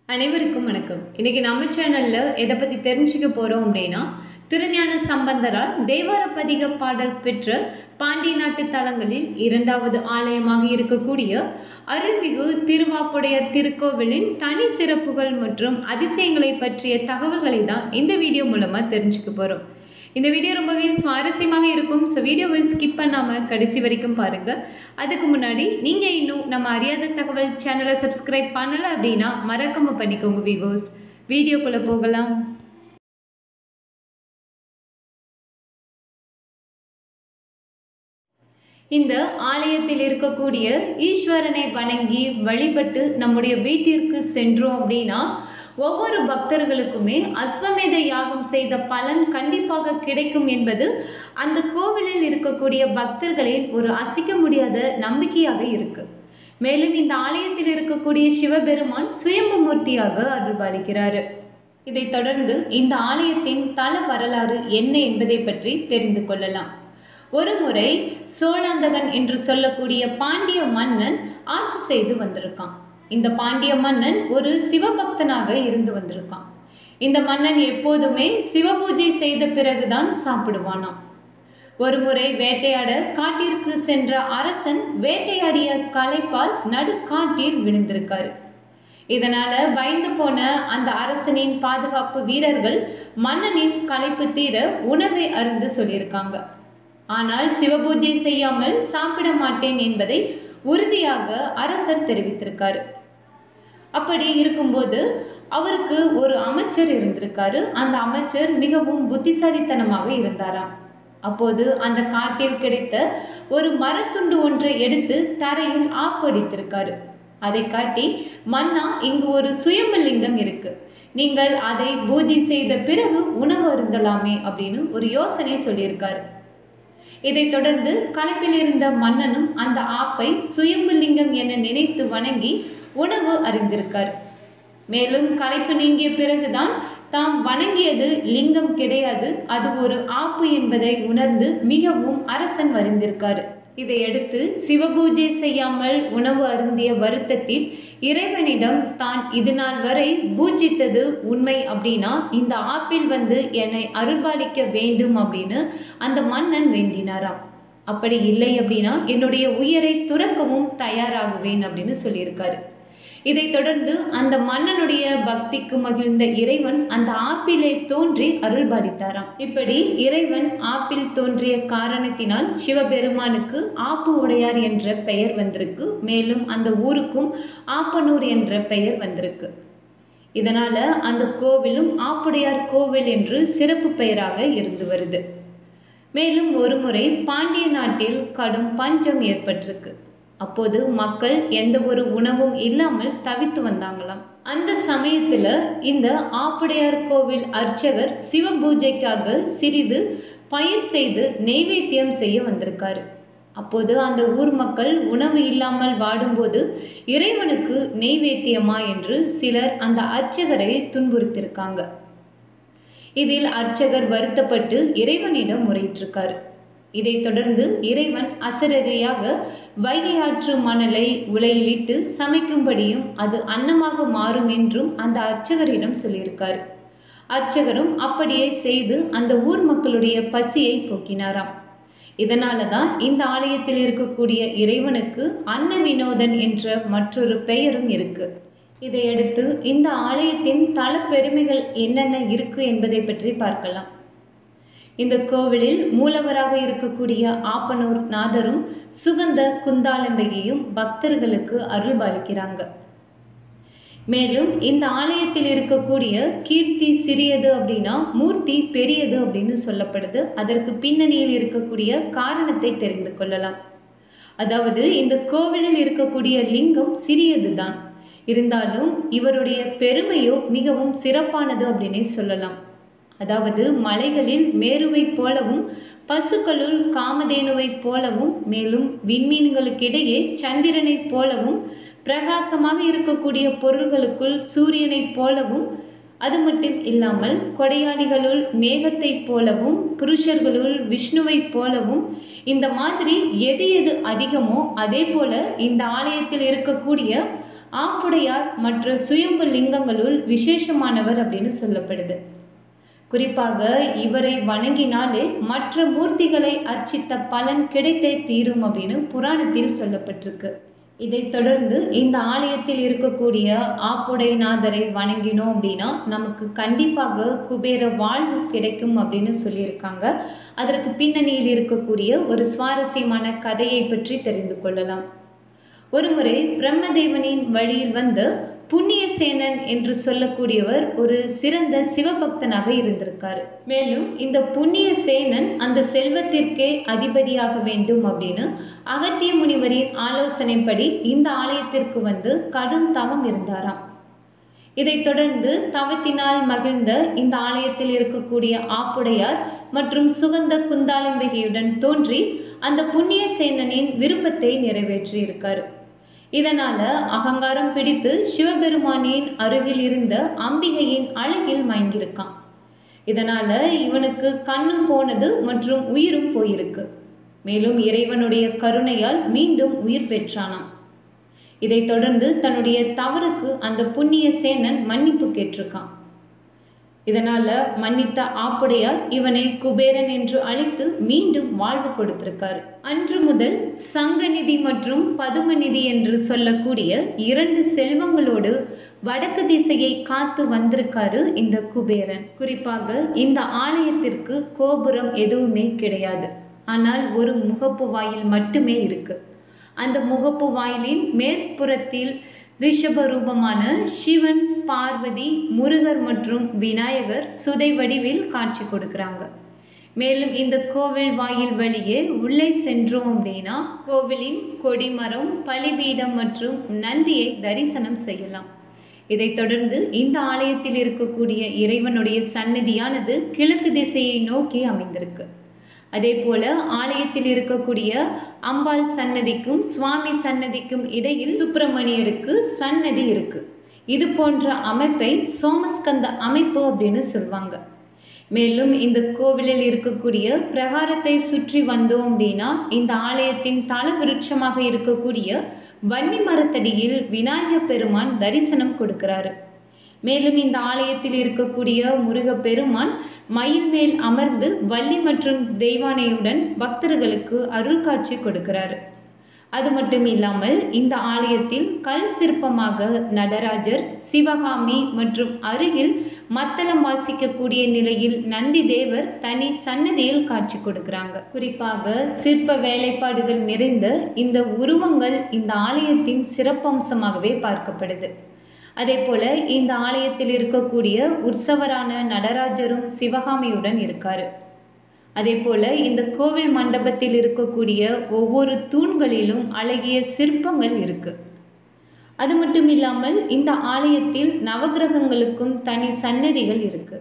அனைவருக்கும் வணக்கம் இன்னைக்கு நம்ம சேனல்ல எதை பத்தி தெரிஞ்சுக்க போறோம் அப்படின்னா திருஞான சம்பந்தரால் தேவார பதிக பாடல் பெற்ற பாண்டி நாட்டு தலங்களில் இரண்டாவது ஆலயமாக இருக்கக்கூடிய அருள்மிகு திருவாப்புடையார் திருக்கோவிலின் தனி சிறப்புகள் மற்றும் அதிசயங்களை பற்றிய தகவல்களை தான் இந்த வீடியோ மூலமா தெரிஞ்சுக்க போறோம் இந்த வீடியோ ரொம்பவே சுவாரஸ்யமாக இருக்கும் ஸோ வீடியோவை ஸ்கிப் பண்ணாமல் கடைசி வரைக்கும் பாருங்கள் அதுக்கு முன்னாடி நீங்கள் இன்னும் நம்ம அறியாத தகவல் சேனலை சப்ஸ்கிரைப் பண்ணலை அப்படின்னா மறக்காம பண்ணிக்கோங்க விவோஸ் வீடியோக்குள்ளே போகலாம் இந்த ஆலயத்தில் இருக்கக்கூடிய ஈஸ்வரனை வணங்கி வழிபட்டு நம்முடைய வீட்டிற்கு சென்றோம் அப்படின்னா ஒவ்வொரு பக்தர்களுக்குமே அஸ்வமேத யாகம் செய்த பலன் கண்டிப்பாக கிடைக்கும் என்பது அந்த கோவிலில் இருக்கக்கூடிய பக்தர்களின் ஒரு அசைக்க முடியாத நம்பிக்கையாக இருக்கு மேலும் இந்த ஆலயத்தில் இருக்கக்கூடிய சிவபெருமான் சுயம்பு மூர்த்தியாக அருள்பாலிக்கிறாரு இதைத் தொடர்ந்து இந்த ஆலயத்தின் தல வரலாறு என்ன என்பதை பற்றி தெரிந்து கொள்ளலாம் ஒரு முறை சோழாந்தகன் என்று சொல்லக்கூடிய பாண்டிய மன்னன் ஆட்சி செய்து வந்திருக்கான் இந்த பாண்டிய மன்னன் ஒரு சிவபக்தனாக இருந்து வந்திருக்கான் இந்த மன்னன் எப்போதுமே சிவபூஜை செய்த பிறகுதான் சாப்பிடுவானாம் ஒரு முறை வேட்டையாட காட்டிற்கு சென்ற அரசன் வேட்டையாடிய களைப்பால் நடுக்காட்டில் விழுந்திருக்காரு இதனால பயந்து போன அந்த அரசனின் பாதுகாப்பு வீரர்கள் மன்னனின் களைப்பு தீர உணவை அருந்து சொல்லியிருக்காங்க ஆனால் சிவபூஜை செய்யாமல் சாப்பிட மாட்டேன் என்பதை உறுதியாக அரசர் தெரிவித்திருக்காரு அப்படி இருக்கும்போது அவருக்கு ஒரு அமைச்சர் இருந்திருக்காரு அந்த அமைச்சர் மிகவும் புத்திசாலித்தனமாக இருந்தாராம் அப்போது அந்த காட்டில் கிடைத்த ஒரு மரத்துண்டு ஒன்றை எடுத்து தரையில் ஆப்படித்திருக்காரு அதை காட்டி மன்னா இங்கு ஒரு சுயம்பலிங்கம் இருக்கு நீங்கள் அதை பூஜை செய்த பிறகு உணவு அருந்தலாமே அப்படின்னு ஒரு யோசனை சொல்லியிருக்காரு இதைத் தொடர்ந்து களப்பில் இருந்த மன்னனும் அந்த ஆப்பை சுயம்புலிங்கம் என நினைத்து வணங்கி உணவு அறிந்திருக்கார் மேலும் களைப்பு நீங்கிய பிறகுதான் தாம் வணங்கியது லிங்கம் கிடையாது அது ஒரு ஆப்பு என்பதை உணர்ந்து மிகவும் அரசன் வருந்திருக்காரு இதையடுத்து சிவபூஜை செய்யாமல் உணவு அருந்திய வருத்தத்தில் இறைவனிடம் தான் இது நாள் வரை பூஜித்தது உண்மை அப்படின்னா இந்த ஆப்பில் வந்து என்னை அருள்பாலிக்க வேண்டும் அப்படின்னு அந்த மன்னன் வேண்டினாராம் அப்படி இல்லை அப்படின்னா என்னுடைய உயிரை துறக்கவும் தயாராகுவேன் அப்படின்னு சொல்லியிருக்காரு இதைத் தொடர்ந்து அந்த மன்னனுடைய பக்திக்கு மகிழ்ந்த இறைவன் அந்த ஆப்பிலே தோன்றி அருள்பாலித்தாராம் இப்படி இறைவன் ஆப்பில் தோன்றிய காரணத்தினால் சிவபெருமானுக்கு ஆப்பு உடையார் என்ற பெயர் வந்திருக்கு மேலும் அந்த ஊருக்கும் ஆப்பனூர் என்ற பெயர் வந்திருக்கு இதனால அந்த கோவிலும் ஆப்புடையார் கோவில் என்று சிறப்பு பெயராக இருந்து வருது மேலும் ஒருமுறை பாண்டிய நாட்டில் கடும் பஞ்சம் ஏற்பட்டிருக்கு அப்போது மக்கள் எந்த ஒரு உணவும் இல்லாமல் தவித்து வந்தாங்களாம் அந்த சமயத்துல இந்த ஆப்புடையார் கோவில் அர்ச்சகர் சிவ பூஜைக்காக சிறிது பயிர் செய்து நெய்வேத்தியம் செய்ய வந்திருக்காரு அப்போது அந்த ஊர் மக்கள் உணவு இல்லாமல் வாடும்போது இறைவனுக்கு நெய்வேத்தியமா என்று சிலர் அந்த அர்ச்சகரை துன்புறுத்திருக்காங்க இதில் அர்ச்சகர் வருத்தப்பட்டு இறைவனிடம் முறையிட்டிருக்காரு இதைத் தொடர்ந்து இறைவன் அசரறியாக வைகை ஆற்று மணலை உலையிலிட்டு சமைக்கும்படியும் அது அன்னமாக மாறும் என்றும் அந்த அர்ச்சகரிடம் சொல்லியிருக்கார் அர்ச்சகரும் அப்படியே செய்து அந்த ஊர் மக்களுடைய பசியை போக்கினாராம் இதனால தான் இந்த ஆலயத்தில் இருக்கக்கூடிய இறைவனுக்கு அன்ன வினோதன் என்ற மற்றொரு பெயரும் இருக்கு இதையடுத்து இந்த ஆலயத்தின் தல பெருமைகள் என்னென்ன இருக்கு என்பதை பற்றி பார்க்கலாம் இந்த கோவிலில் மூலவராக இருக்கக்கூடிய ஆப்பனூர் நாதரும் சுகந்த குந்தாலம்பையையும் பக்தர்களுக்கு அருள்பாலிக்கிறாங்க மேலும் இந்த ஆலயத்தில் இருக்கக்கூடிய கீர்த்தி சிறியது அப்படின்னா மூர்த்தி பெரியது அப்படின்னு சொல்லப்படுது அதற்கு பின்னணியில் இருக்கக்கூடிய காரணத்தை தெரிந்து கொள்ளலாம் அதாவது இந்த கோவிலில் இருக்கக்கூடிய லிங்கம் சிறியது தான் இருந்தாலும் இவருடைய பெருமையோ மிகவும் சிறப்பானது அப்படின்னே சொல்லலாம் அதாவது மலைகளில் மேருவை போலவும் பசுக்களுள் காமதேனுவைப் போலவும் மேலும் விண்மீன்களுக்கிடையே சந்திரனைப் போலவும் பிரகாசமாக இருக்கக்கூடிய பொருள்களுக்குள் சூரியனைப் போலவும் அது மட்டும் இல்லாமல் கொடையாளிகளுள் மேகத்தைப் போலவும் புருஷர்களுள் விஷ்ணுவைப் போலவும் இந்த மாதிரி எது எது அதிகமோ அதே போல இந்த ஆலயத்தில் இருக்கக்கூடிய ஆப்புடையார் மற்ற சுயம்பு லிங்கங்களுள் விசேஷமானவர் அப்படின்னு சொல்லப்படுது குறிப்பாக இவரை வணங்கினாலே மற்ற மூர்த்திகளை அர்ச்சித்த பலன் கிடைத்தே தீரும் அப்படின்னு புராணத்தில் சொல்லப்பட்டிருக்கு இதைத் தொடர்ந்து இந்த ஆலயத்தில் இருக்கக்கூடிய ஆப்புடைநாதரை வணங்கினோம் அப்படின்னா நமக்கு கண்டிப்பாக குபேர வாழ்வு கிடைக்கும் அப்படின்னு சொல்லியிருக்காங்க அதற்கு பின்னணியில் இருக்கக்கூடிய ஒரு சுவாரஸ்யமான கதையை பற்றி தெரிந்து கொள்ளலாம் ஒருமுறை பிரம்மதேவனின் வழியில் வந்த புண்ணியசேனன் என்று சொல்லக்கூடியவர் ஒரு சிறந்த சிவபக்தனாக இருந்திருக்காரு மேலும் இந்த புண்ணியசேனன் அந்த செல்வத்திற்கே அதிபதியாக வேண்டும் அப்படின்னு அகத்திய முனிவரின் ஆலோசனைப்படி இந்த ஆலயத்திற்கு வந்து கடும் தவம் இருந்தாராம் இதைத் தொடர்ந்து தவத்தினால் மகிழ்ந்த இந்த ஆலயத்தில் இருக்கக்கூடிய ஆப்புடையார் மற்றும் சுகந்த குந்தாலிம்பிகையுடன் தோன்றி அந்த புண்ணியசேனனின் விருப்பத்தை நிறைவேற்றி இருக்காரு இதனால அகங்காரம் பிடித்து சிவபெருமானின் அருகில் இருந்த அம்பிகையின் அழகில் மயங்கியிருக்கான் இதனால இவனுக்கு கண்ணும் போனது மற்றும் உயிரும் போயிருக்கு மேலும் இறைவனுடைய கருணையால் மீண்டும் உயிர் பெற்றானாம் இதைத் தொடர்ந்து தன்னுடைய தவறுக்கு அந்த புண்ணிய சேனன் மன்னிப்பு கேட்டிருக்கான் இதனால மன்னித்த ஆப்புடையார் இவனை குபேரன் என்று அழைத்து மீண்டும் வாழ்வு கொடுத்திருக்காரு அன்று முதல் சங்கநிதி மற்றும் பதுமநிதி என்று சொல்லக்கூடிய இரண்டு செல்வங்களோடு வடக்கு திசையை காத்து வந்திருக்காரு இந்த குபேரன் குறிப்பாக இந்த ஆலயத்திற்கு கோபுரம் எதுவுமே கிடையாது ஆனால் ஒரு முகப்பு வாயில் மட்டுமே இருக்கு அந்த முகப்பு வாயிலின் மேற்புறத்தில் ரிஷப ரூபமான சிவன் பார்வதி முருகர் மற்றும் விநாயகர் சுதை வடிவில் காட்சி கொடுக்குறாங்க மேலும் இந்த கோவில் வாயில் வழியே உள்ளே சென்றோம் அப்படின்னா கோவிலின் கொடிமரம் பலிபீடம் மற்றும் நந்தியை தரிசனம் செய்யலாம் இதைத் தொடர்ந்து இந்த ஆலயத்தில் இருக்கக்கூடிய இறைவனுடைய சன்னதியானது கிழக்கு திசையை நோக்கி அமைந்திருக்கு அதே போல ஆலயத்தில் இருக்கக்கூடிய அம்பாள் சன்னதிக்கும் சுவாமி சன்னதிக்கும் இடையில் சுப்பிரமணியருக்கு சன்னதி இருக்கு இது போன்ற அமைப்பை சோமஸ்கந்த அமைப்பு அப்படின்னு சொல்லுவாங்க மேலும் இந்த கோவிலில் இருக்கக்கூடிய பிரகாரத்தை சுற்றி வந்தோம் அப்படின்னா இந்த ஆலயத்தின் தல விருட்சமாக இருக்கக்கூடிய வன்னி மரத்தடியில் விநாயகர் பெருமான் தரிசனம் கொடுக்கிறாரு மேலும் இந்த ஆலயத்தில் இருக்கக்கூடிய முருகப்பெருமான் மயில் மேல் அமர்ந்து வள்ளி மற்றும் தெய்வானையுடன் பக்தர்களுக்கு அருள் காட்சி கொடுக்கிறாரு அது மட்டும் இல்லாமல் இந்த ஆலயத்தில் கல் சிற்பமாக நடராஜர் சிவகாமி மற்றும் அருகில் மத்தளம் வாசிக்கக்கூடிய நிலையில் நந்தி தேவர் தனி சன்னதியில் காட்சி கொடுக்கிறாங்க குறிப்பாக சிற்ப வேலைப்பாடுகள் நிறைந்த இந்த உருவங்கள் இந்த ஆலயத்தின் சிறப்பம்சமாகவே பார்க்கப்படுது அதே போல இந்த ஆலயத்தில் இருக்கக்கூடிய உற்சவரான நடராஜரும் சிவகாமியுடன் இருக்காரு அதே போல இந்த கோவில் மண்டபத்தில் இருக்கக்கூடிய ஒவ்வொரு தூண்களிலும் அழகிய சிற்பங்கள் இருக்கு அது மட்டும் இல்லாமல் இந்த ஆலயத்தில் நவகிரகங்களுக்கும் தனி சன்னதிகள் இருக்கு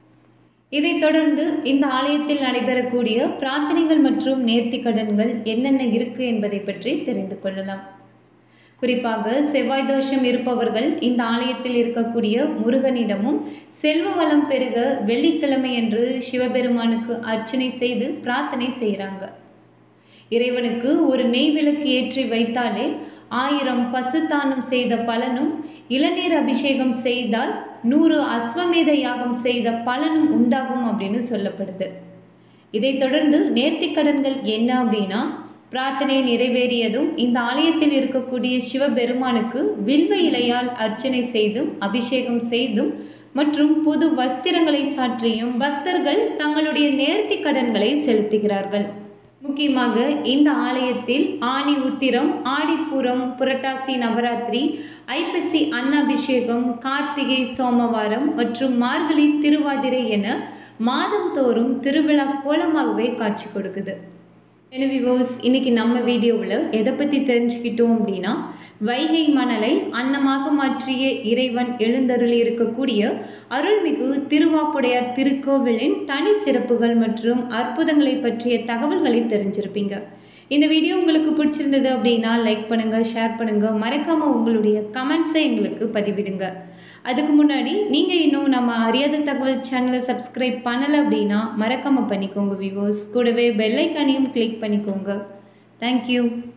இதைத் தொடர்ந்து இந்த ஆலயத்தில் நடைபெறக்கூடிய பிரார்த்தனைகள் மற்றும் நேர்த்திக்கடன்கள் என்னென்ன இருக்கு என்பதை பற்றி தெரிந்து கொள்ளலாம் குறிப்பாக செவ்வாய் தோஷம் இருப்பவர்கள் இந்த ஆலயத்தில் இருக்கக்கூடிய முருகனிடமும் செல்வ வளம் பெருக வெள்ளிக்கிழமை என்று சிவபெருமானுக்கு அர்ச்சனை செய்து பிரார்த்தனை செய்கிறாங்க இறைவனுக்கு ஒரு நெய் விளக்கு ஏற்றி வைத்தாலே ஆயிரம் பசுத்தானம் செய்த பலனும் இளநீர் அபிஷேகம் செய்தால் நூறு அஸ்வமேத யாகம் செய்த பலனும் உண்டாகும் அப்படின்னு சொல்லப்படுது இதைத் தொடர்ந்து நேர்த்திக்கடன்கள் என்ன அப்படின்னா பிரார்த்தனை நிறைவேறியதும் இந்த ஆலயத்தில் இருக்கக்கூடிய சிவபெருமானுக்கு வில்வ இலையால் அர்ச்சனை செய்தும் அபிஷேகம் செய்தும் மற்றும் புது வஸ்திரங்களை சாற்றியும் பக்தர்கள் தங்களுடைய நேர்த்தி கடன்களை செலுத்துகிறார்கள் முக்கியமாக இந்த ஆலயத்தில் ஆணி உத்திரம் ஆடிப்பூரம் புரட்டாசி நவராத்திரி ஐப்பசி அன்னாபிஷேகம் கார்த்திகை சோமவாரம் மற்றும் மார்கழி திருவாதிரை என மாதந்தோறும் திருவிழா கோலமாகவே காட்சி கொடுக்குது எனவே விவோஸ் இன்னைக்கு நம்ம வீடியோவில் எதை பற்றி தெரிஞ்சுக்கிட்டோம் அப்படின்னா வைகை மணலை அன்னமாக மாற்றிய இறைவன் எழுந்தருளி இருக்கக்கூடிய அருள்மிகு திருவாப்புடையார் திருக்கோவிலின் தனி சிறப்புகள் மற்றும் அற்புதங்களை பற்றிய தகவல்களை தெரிஞ்சிருப்பீங்க இந்த வீடியோ உங்களுக்கு பிடிச்சிருந்தது அப்படின்னா லைக் பண்ணுங்கள் ஷேர் பண்ணுங்கள் மறக்காமல் உங்களுடைய கமெண்ட்ஸை எங்களுக்கு பதிவிடுங்க அதுக்கு முன்னாடி நீங்கள் இன்னும் நம்ம அறியாத தகவல் சேனலை சப்ஸ்கிரைப் பண்ணலை அப்படின்னா மறக்காமல் பண்ணிக்கோங்க விவோஸ் கூடவே பெல்லைக்கானையும் கிளிக் பண்ணிக்கோங்க தேங்க்யூ